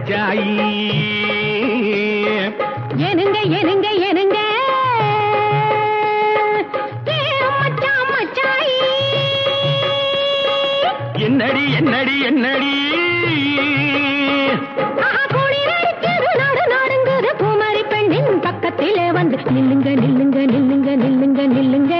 சச்சாயி எனுங்க எனுங்க எனுங்க ஏ மச்சான் மச்சாயி என்னடி என்னடி என்னடி ஆஹா, குளிரடிக்குது, நடு நடுங்குது, குமரி பெண்ணின் பக்கத்திலே வந்து நில்லுங்க நில்லுங்க நில்லுங்க நில்லுங்க நில்லுங்க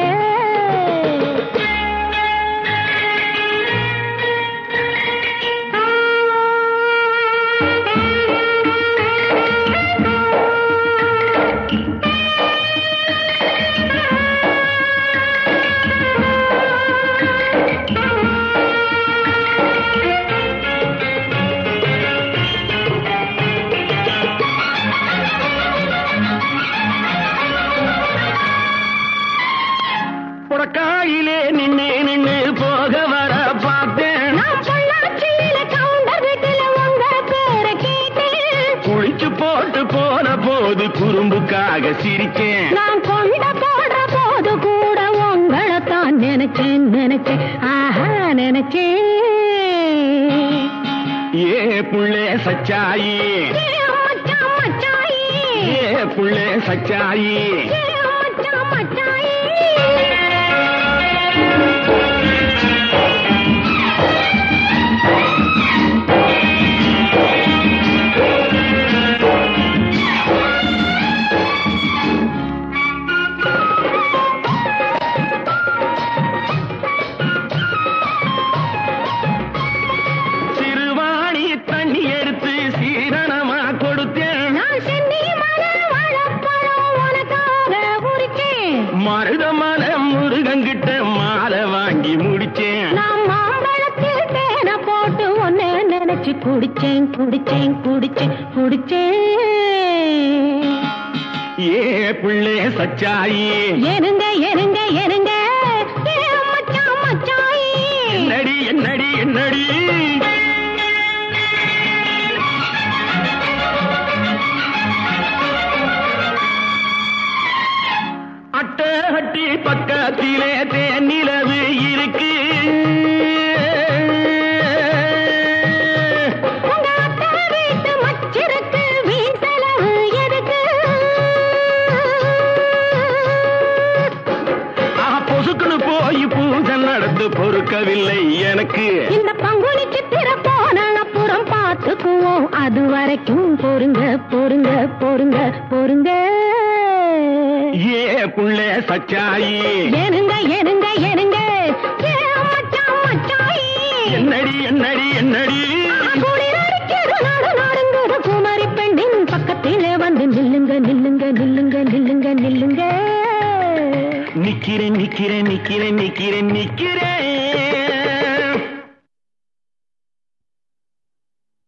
புறக்காயிலே நின்னு நின்னு போக வர பார்த்தேன் நான் பொள்ளாச்சியில கவுண்டர் வீட்டுல உங்க பேரை கேட்டேன் குளிச்சு போட்டு போன போது குறும்புக்காக சிரிச்சேன் நான் கொண்ட போடுற போது கூட உங்களைத்தான் நினைச்சேன் நினைச்சேன் ஆஹா நினைச்சேன் ஏ புள்ளே சச்சாயி ஏ மச்சான் மச்சாயி ஏ புள்ளே சச்சாயி ஏ மச்சான் மச்சாயி சிறுவாணி தண்ணி எடுத்து சீரணமா கொடுத்தேன் நான் சென்னி மல வாழைப்பழம் உனக்காக உரிச்சேன் மருதமல முருகங்கிட்ட மாலை வாங்கி முடிச்சேன் நான் மாம்பழத்தில் தேனை போட்டு ஒன்னு நினைச்சு குடிச்சேன் குடிச்சேன் குடிச்சேன் குடிச்சேன் ஏ புள்ளே சச்சாயி எருங்க எருங்க எருங்க ஏ மச்சான் மச்சாயி என்னடி என்னடி என்னடி அட்டஹட்டி பக்கத்திலே தேனிலவு இருக்கு உங்க அத்தை வீட்டு மச்சிருக்கு வீண் செலவு எதுக்கு ஆஹா, பொசுக்குன்னு போய் பூஜை நடந்து பொறுக்கவில்லை எனக்கு இந்த பங்குனி சித்திர போன அப்புறம் பார்த்துக்குவோம் அது வரைக்கும் பொறுங்க பொறுங்க பொறுங்க பொறுங்க ஏ புள்ளே சச்சாயி எருங்க எருங்க எருங்க ஏ மச்சான் மச்சாயி என்னடி என்னடி என்னடி குளிரடிக்குது, நடு நடுங்குது, குமரி பெண்ணின் பக்கத்திலே வந்து நில்லுங்க நில்லுங்க நில்லுங்க நில்லுங்க நில்லுங்க நிக்கிறேன் நிக்கிறேன் நிக்கிறேன் நிக்கிறேன் நிக்கிறேன்